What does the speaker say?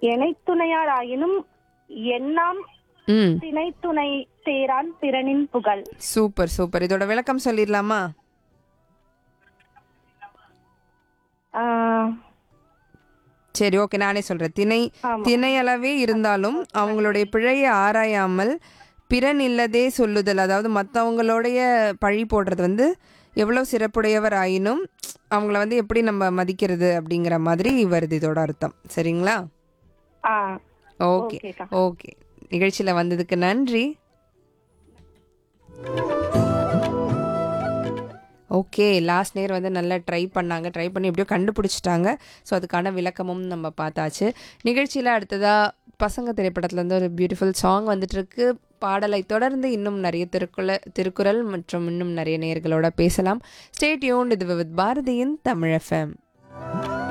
எனைத்துணையார் ஆயினும் எண்ணாம் ம் திணைத்துணை தேரான் திறனின் புகழ் சூப்பர் சூப்பர் இதோட விளக்கம் சொல்லிடலாமா ஆஹ், சரி ஓகே நானே சொல்றேன் திணை ஆமா. திணை அளவே இருந்தாலும் அவங்களுடைய பிழையை ஆராயாமல் பிறன் இல்லதே சொல்லுதல் அதாவது மற்றவங்களுடைய பழி போடுறது வந்து எவ்வளோ சிறப்புடையவர் ஆயினும் அவங்கள வந்து எப்படி நம்ம மதிக்கிறது அப்படிங்கிற மாதிரி வருது இதோட அர்த்தம் சரிங்களா ஆ ஓகே ஓகேக்கா. ஓகே நிகழ்ச்சியில் வந்ததுக்கு நன்றி ஓகே லாஸ்ட் நேர் வந்து நல்லா ட்ரை பண்ணாங்க ட்ரை பண்ணி எப்படியோ கண்டுபிடிச்சிட்டாங்க ஸோ அதுக்கான விளக்கமும் நம்ம பார்த்தாச்சு நிகழ்ச்சியில் அடுத்ததாக பசங்க திரைப்படத்துலேருந்து ஒரு பியூட்டிஃபுல் சாங் வந்துட்டுருக்கு பாடலை தொடர்ந்து இன்னும் நிறைய திருக்குற திருக்குறள் மற்றும் இன்னும் நிறைய நேர்களோட பேசலாம் ஸ்டேட் யூன் இது வித் பாரதியின் தமிழ் எஃப்எம்